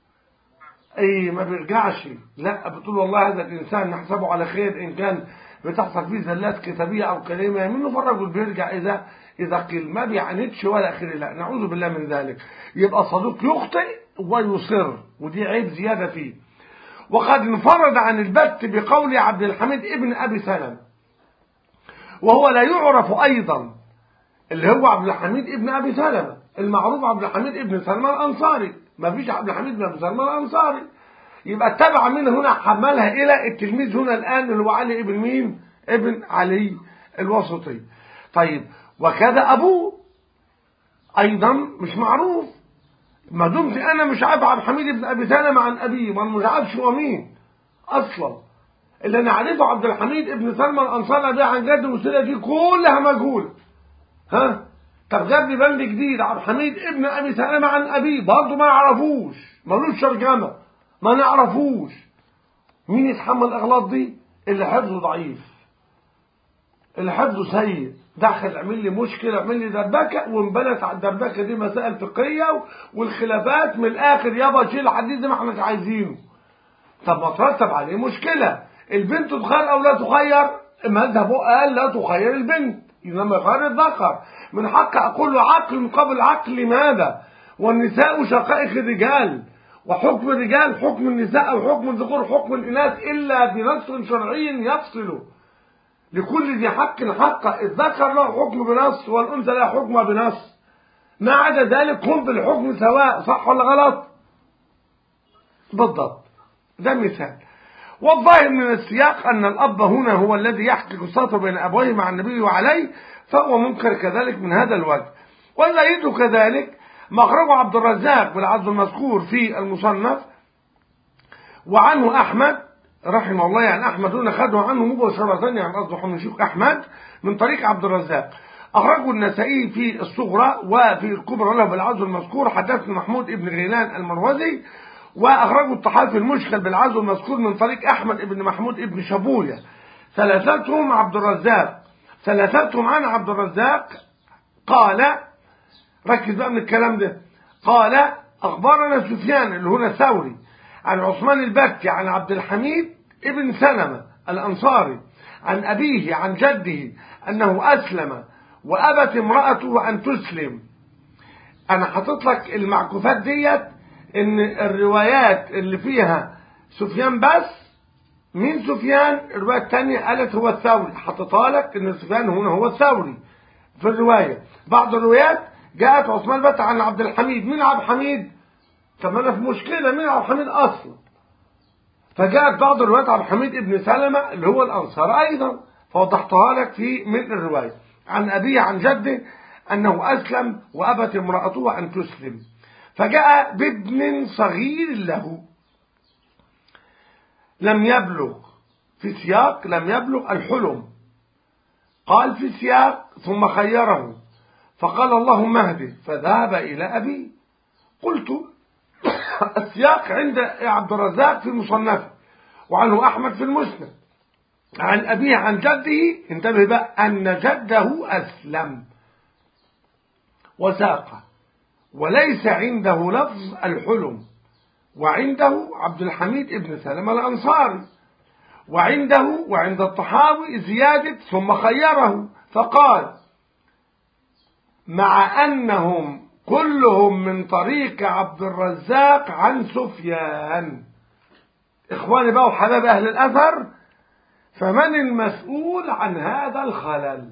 اي ما بيرجعش لا بتقول والله هذا الانسان نحسبه على خير ان كان بتحصل فيه زلات كتابيه او كلمه منه فالرجل بيرجع اذا اذا قيل ما بيعاندش ولا اخره لا نعوذ بالله من ذلك يبقى صديق يخطئ ويصر ودي عيب زياده فيه وقد انفرد عن البت بقول عبد الحميد ابن ابي سلم وهو لا يعرف ايضا اللي هو عبد الحميد ابن ابي سلمة المعروف عبد الحميد ابن سلمى الانصاري ما فيش عبد الحميد بن ابي سلمى الانصاري يبقى اتبع من هنا حملها الى التلميذ هنا الان اللي هو علي ابن مين ابن علي الوسطي طيب وكذا ابوه ايضا مش معروف ما دمت انا مش عارف عبد الحميد بن ابي سلمة عن ابيه وانا مش عارف هو مين اصلا اللي انا عارفه عبد الحميد ابن سلمى الانصاري ده عن جد والسيره دي كلها مجهوله ها طب جاب لي بند جديد عبد الحميد ابن ابي سلمة عن ابيه برضه ما يعرفوش ملوش ترجمه ما نعرفوش مين يتحمل الاغلاط دي اللي حفظه ضعيف اللي حفظه سيء دخل عمل لي مشكلة عمل لي دربكة وانبنت على الدربكة دي مسائل فقهية والخلافات من الآخر يابا شيل الحديث زي ما احنا عايزينه طب ما ترتب عليه مشكلة البنت تخير أو لا تخير مذهبه قال لا تخير البنت إنما يخير الذكر من حق أقول له عقل مقابل عقل لماذا والنساء شقائق الرجال وحكم الرجال حكم النساء أو حكم الذكور حكم الإناث إلا بنص شرعي يفصل لكل ذي حق حق الذكر له حكم بنص والأنثى لها حكم بنص ما عدا ذلك هم في الحكم سواء صح ولا غلط بالضبط ده مثال والظاهر من السياق أن الأب هنا هو الذي يحكي قصته بين أبويه مع النبي وعليه فهو منكر كذلك من هذا الوجه والأيد كذلك مخرجه عبد الرزاق بالعبد المذكور في المصنف وعنه أحمد رحمه الله يعني أحمد هنا خده عنه مباشرة يعني قصده من شيخ أحمد من طريق عبد الرزاق أخرجه النسائي في الصغرى وفي الكبرى له بالعزو المذكور حدثنا محمود ابن غيلان المروزي وأخرجه الطحافي المشكل بالعزو المذكور من طريق أحمد ابن محمود ابن شبوية ثلاثتهم عبد الرزاق ثلاثتهم عن عبد الرزاق قال ركز بقى من الكلام ده قال أخبرنا سفيان اللي هنا ثوري عن عثمان البكي عن عبد الحميد ابن سلمة الأنصاري عن أبيه عن جده أنه أسلم وأبت امرأته أن تسلم أنا حاطط لك المعكوفات ديت إن الروايات اللي فيها سفيان بس مين سفيان الرواية الثانية قالت هو الثوري حطيتها لك إن سفيان هنا هو الثوري في الرواية بعض الروايات جاءت عثمان بت عن عبد الحميد مين عبد الحميد طب انا في مشكله مين عبد الحميد اصلا فجاءت بعض الروايات عبد الحميد ابن سلمة اللي هو الانصار ايضا فوضحتها لك في من الروايه عن ابيه عن جده انه اسلم وابت امراته ان تسلم فجاء بابن صغير له لم يبلغ في سياق لم يبلغ الحلم قال في سياق ثم خيره فقال اللهم اهده فذهب إلى أبيه قلت السياق عند عبد الرزاق في مصنفه وعنه أحمد في المسند عن أبيه عن جده انتبه بقى أن جده أسلم وساق وليس عنده لفظ الحلم وعنده عبد الحميد ابن سلمة الأنصاري وعنده وعند الطحاوي زيادة ثم خيره فقال مع أنهم كلهم من طريق عبد الرزاق عن سفيان إخواني بقى وحباب أهل الأثر فمن المسؤول عن هذا الخلل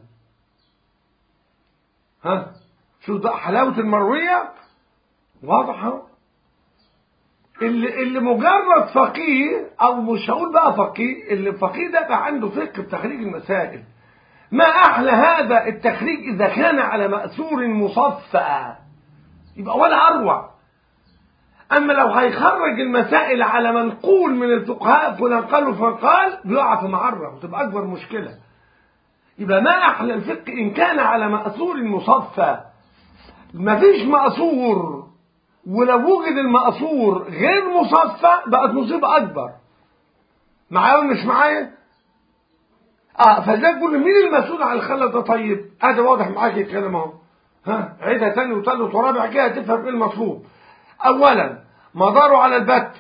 ها شو ده حلاوة المروية واضحة اللي, اللي مجرد فقيه أو مش هقول بقى فقيه اللي فقيه ده بقى عنده فقه بتخريج المسائل ما أحلى هذا التخريج إذا كان على مأثور مصفى يبقى ولا أروع أما لو هيخرج المسائل على منقول من الفقهاء فلان قال وفلان قال بيقع في معرة وتبقى أكبر مشكلة يبقى ما أحلى الفقه إن كان على مأثور مصفى مفيش مأثور ولو وجد المأثور غير مصفى بقت مصيبة أكبر معايا ولا مش معايا؟ اه فده كل مين المسؤول عن الخلل ده طيب هذا واضح معاك الكلام اهو ها عيدها تاني وتالت ورابع كده تفهم ايه المطلوب اولا مداره على البت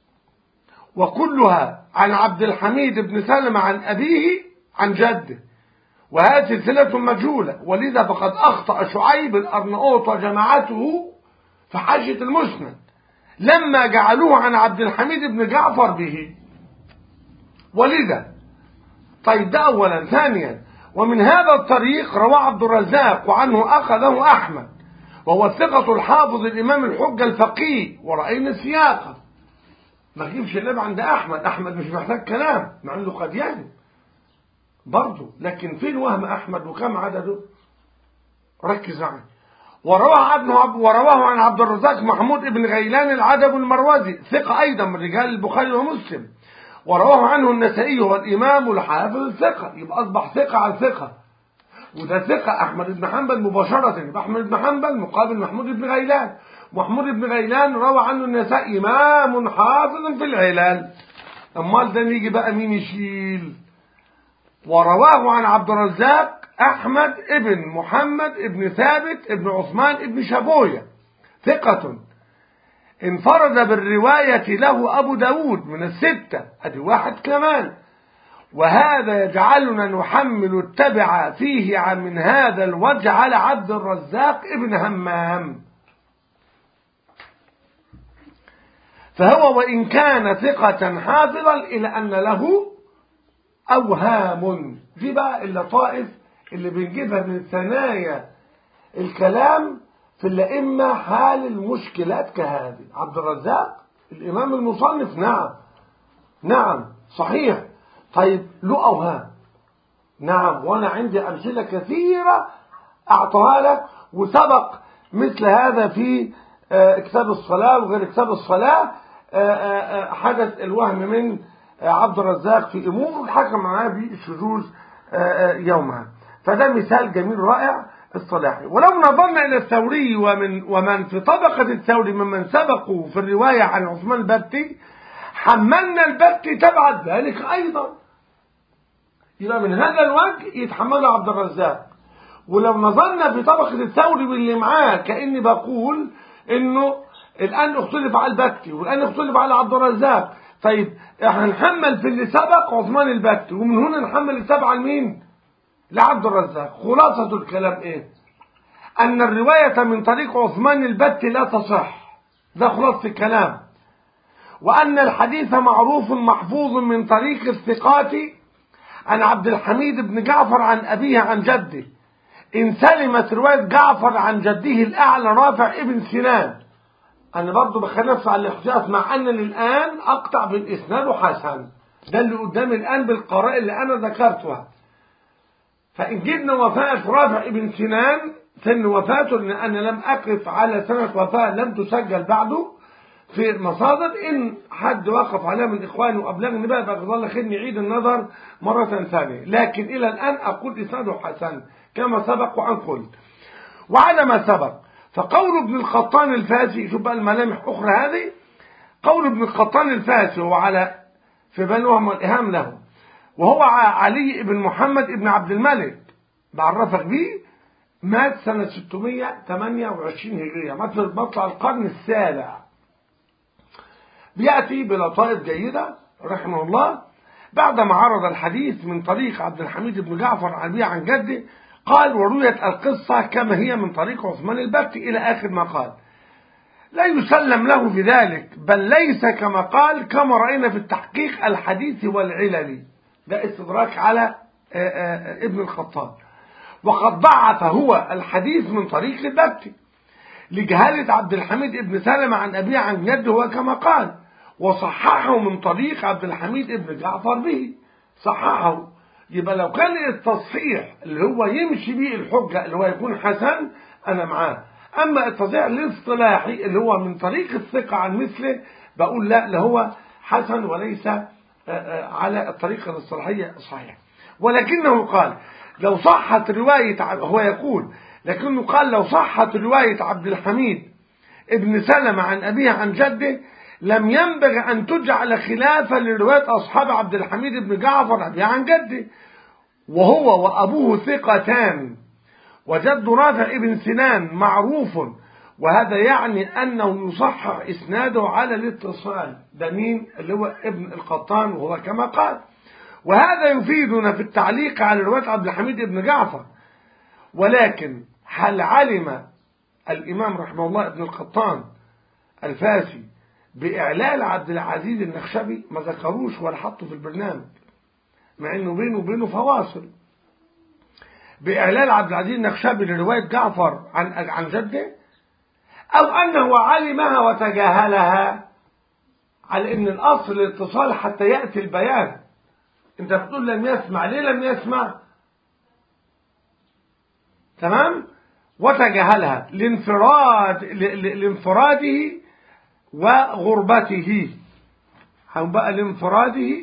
وكلها عن عبد الحميد بن سلمة عن ابيه عن جده وهذه سلسلة مجهولة ولذا فقد أخطأ شعيب الأرنؤوط وجماعته في حاشية المسند لما جعلوه عن عبد الحميد بن جعفر به ولذا طيب ده أولا ثانيا ومن هذا الطريق رواه عبد الرزاق وعنه أخذه أحمد وهو الثقة الحافظ الإمام الحجة الفقيه ورأينا سياقه ما تجيبش اللعب عند أحمد أحمد مش محتاج كلام مع أنه قد يعني برضه لكن فين وهم أحمد وكم عدده ركز معي ورواه ابن عبد ورواه عن عبد الرزاق محمود بن غيلان العدب المروزي ثقة أيضا من رجال البخاري ومسلم ورواه عنه النسائي هو الإمام الحافظ الثقة يبقى أصبح ثقة عن ثقة وده ثقة أحمد بن حنبل مباشرة يبقى أحمد بن حنبل مقابل محمود بن غيلان محمود بن غيلان روى عنه النسائي إمام حافظ في العلال امال ده يجي بقى مين يشيل ورواه عن عبد الرزاق احمد ابن محمد ابن ثابت ابن عثمان ابن شابوية ثقة انفرد بالرواية له ابو داود من الستة ادي واحد كمان وهذا يجعلنا نحمل التبع فيه عن من هذا الوجه على عبد الرزاق ابن همام فهو وإن كان ثقة حافظا إلى أن له أوهام دي بقى اللطائف اللي بنجيبها من ثنايا الكلام في الأئمة حال المشكلات كهذه عبد الرزاق الإمام المصنف نعم نعم صحيح طيب له أوهام نعم وأنا عندي أمثلة كثيرة أعطاها لك وسبق مثل هذا في كتاب الصلاة وغير كتاب الصلاة حدث الوهم من عبد الرزاق في أمور حكم معاه بالشذوذ يومها فده مثال جميل رائع الصلاحي ولو نظرنا إلى الثوري ومن ومن في طبقة الثوري ممن سبقوا في الرواية عن عثمان البتي حملنا البتي تبع ذلك أيضا يبقى من هذا الوجه يتحمله عبد الرزاق ولو نظرنا في طبقة الثوري واللي معاه كأني بقول انه الآن اختلف على البكي والآن اختلف على عبد الرزاق طيب احنا نحمل في اللي سبق عثمان البكي ومن هنا نحمل السبعة لمين لعبد الرزاق خلاصة الكلام ايه ان الرواية من طريق عثمان البكي لا تصح ده خلاصة الكلام وان الحديث معروف محفوظ من طريق الثقات عن عبد الحميد بن جعفر عن أبيه عن جده إن سلمت رواية جعفر عن جده الأعلى رافع ابن سنان أنا برضو بخلي نفسي على الاحتياط مع أن الآن أقطع بالإسناد حسن ده اللي قدامي الآن بالقراء اللي أنا ذكرتها فإن جبنا وفاة رافع ابن سنان سن وفاته لأن أنا لم أقف على سنة وفاة لم تسجل بعده في المصادر إن حد وقف عليها من إخواني وأبلغني بقى بقى الله خير نعيد النظر مرة ثانية لكن إلى الآن أقول إسناده حسن كما سبق وعن قلت وعلى ما سبق فقول ابن القطان الفاسي شوف بقى الملامح أخرى هذه قول ابن القطان الفاسي هو على في بنوهم والإهام له وهو علي بن محمد بن عبد الملك بعرفك بيه مات سنة 628 هجرية مات في مطلع القرن السابع بيأتي بلطائف جيدة رحمه الله بعدما عرض الحديث من طريق عبد الحميد بن جعفر عن أبيه عن جده قال ورويت القصة كما هي من طريق عثمان البكي إلى آخر ما قال لا يسلم له في ذلك بل ليس كما قال كما رأينا في التحقيق الحديث والعلل ده استدراك على ابن الخطاب وقد ضعف هو الحديث من طريق البكي لجهالة عبد الحميد ابن سلمة عن أبيه عن جده وكما قال وصححه من طريق عبد الحميد ابن جعفر به صححه يبقى لو كان التصحيح اللي هو يمشي به الحجة اللي هو يكون حسن أنا معاه أما التصحيح الاصطلاحي اللي هو من طريق الثقة عن مثله بقول لا اللي هو حسن وليس على الطريقة الاصطلاحية صحيح ولكنه قال لو صحت رواية هو يقول لكنه قال لو صحت رواية عبد الحميد ابن سلمة عن أبيه عن جده لم ينبغي أن تجعل خلافا لرواية أصحاب عبد الحميد بن جعفر أبيه عن جده وهو وأبوه ثقتان وجد رافع ابن سنان معروف وهذا يعني أنه يصحح إسناده على الاتصال ده مين اللي هو ابن القطان وهو كما قال وهذا يفيدنا في التعليق على رواية عبد الحميد بن جعفر ولكن هل علم الإمام رحمه الله ابن القطان الفاسي بإعلال عبد العزيز النخشبي ما ذكروش ولا حطوا في البرنامج مع انه بينه وبينه فواصل بإعلال عبد العزيز النخشبي لرواية جعفر عن عن جده أو أنه علمها وتجاهلها على أن الأصل الاتصال حتى يأتي البيان أنت بتقول لم يسمع ليه لم يسمع تمام وتجاهلها لانفراد لانفراده وغربته هنبقى لانفراده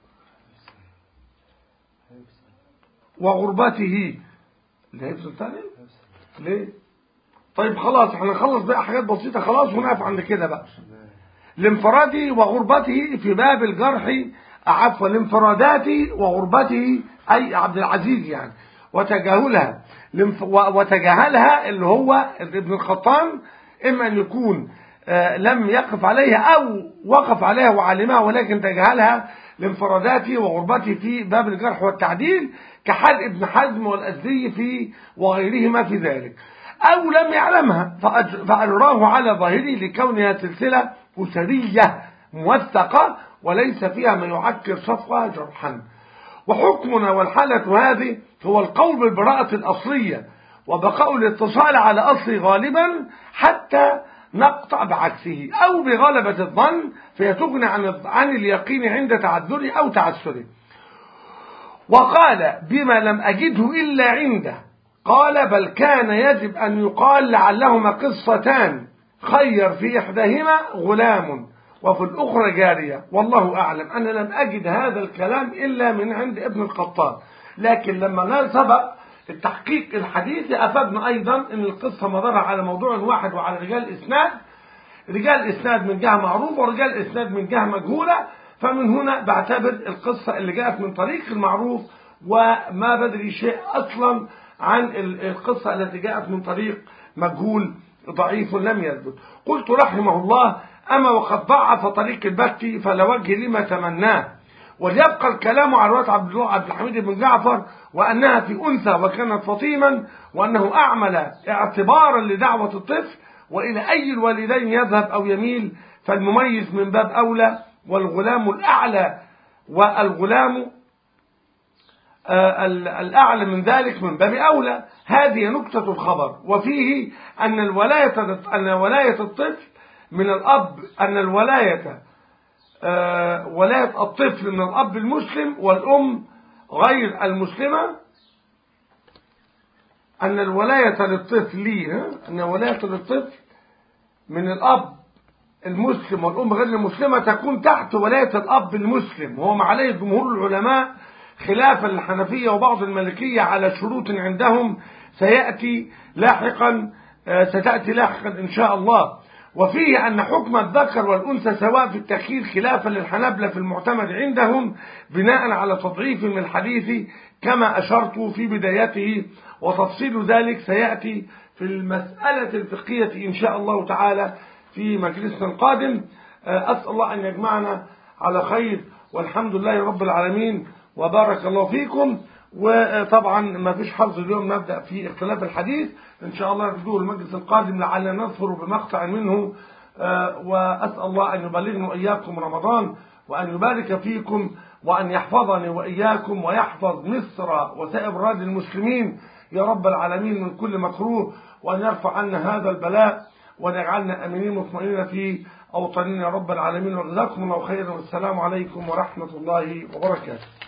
وغربته اللي هيفصل تاني ليه طيب خلاص احنا نخلص بقى حاجات بسيطة خلاص ونقف عند كده بقى لانفراده وغربته في باب الجرح عفوا لانفراداته وغربته أي عبد العزيز يعني وتجاهلها وتجاهلها اللي هو ابن الخطان إما أن يكون لم يقف عليها أو وقف عليها وعلمها ولكن تجاهلها لانفراداته وغربته في باب الجرح والتعديل كحال ابن حزم والأزدي في وغيرهما في ذلك أو لم يعلمها فأجراه على ظاهره لكونها سلسلة أسرية موثقة وليس فيها ما يعكر صفها جرحا وحكمنا والحالة هذه هو القول بالبراءة الأصلية وبقاء الاتصال على أصل غالبا حتى نقطع بعكسه أو بغلبة الظن فيتغنى عن عن اليقين عند تعذره أو تعسره وقال بما لم أجده إلا عنده قال بل كان يجب أن يقال لعلهما قصتان خير في إحداهما غلام وفي الأخرى جارية والله أعلم أنا لم أجد هذا الكلام إلا من عند ابن القطان لكن لما سبق التحقيق الحديثي أفادنا أيضا أن القصة مدارها على موضوع واحد وعلى رجال إسناد رجال إسناد من جهة معروفة ورجال إسناد من جهة مجهولة فمن هنا بعتبر القصة اللي جاءت من طريق المعروف وما بدري شيء أصلا عن القصة التي جاءت من طريق مجهول ضعيف لم يثبت قلت رحمه الله أما وقد ضعف طريق البتي فلا وجه لما تمناه وليبقى الكلام عن رواية عبد الله عبد الحميد بن جعفر وأنها في أنثى وكانت فطيما وأنه أعمل اعتبارا لدعوة الطفل وإلى أي الوالدين يذهب أو يميل فالمميز من باب أولى والغلام الأعلى والغلام الأعلى من ذلك من باب أولى هذه نكتة الخبر وفيه أن الولاية أن ولاية الطفل من الأب أن الولاية ولاية الطفل من الأب المسلم والأم غير المسلمة أن الولاية للطفل أن ولاية للطفل من الأب المسلم والأم غير المسلمة تكون تحت ولاية الأب المسلم وهو ما عليه جمهور العلماء خلافا للحنفية وبعض المالكية على شروط عندهم سيأتي لاحقا ستأتي لاحقا إن شاء الله وفيه أن حكم الذكر والأنثى سواء في التخيير خلافا للحنابلة في المعتمد عندهم بناء على تضعيف من الحديث كما أشرت في بدايته وتفصيل ذلك سيأتي في المسألة الفقهية إن شاء الله تعالى في مجلسنا القادم أسأل الله أن يجمعنا على خير والحمد لله رب العالمين وبارك الله فيكم وطبعا ما فيش حظ اليوم نبدأ في اختلاف الحديث إن شاء الله نرجوه المجلس القادم لعلنا نظفر بمقطع منه وأسأل الله أن يبلغنا وإياكم رمضان وأن يبارك فيكم وأن يحفظني وإياكم ويحفظ مصر وسائر بلاد المسلمين يا رب العالمين من كل مكروه وأن يرفع عنا هذا البلاء وأن يجعلنا أمنين مطمئنين في أوطاننا يا رب العالمين وجزاكم الله خيرا والسلام عليكم ورحمة الله وبركاته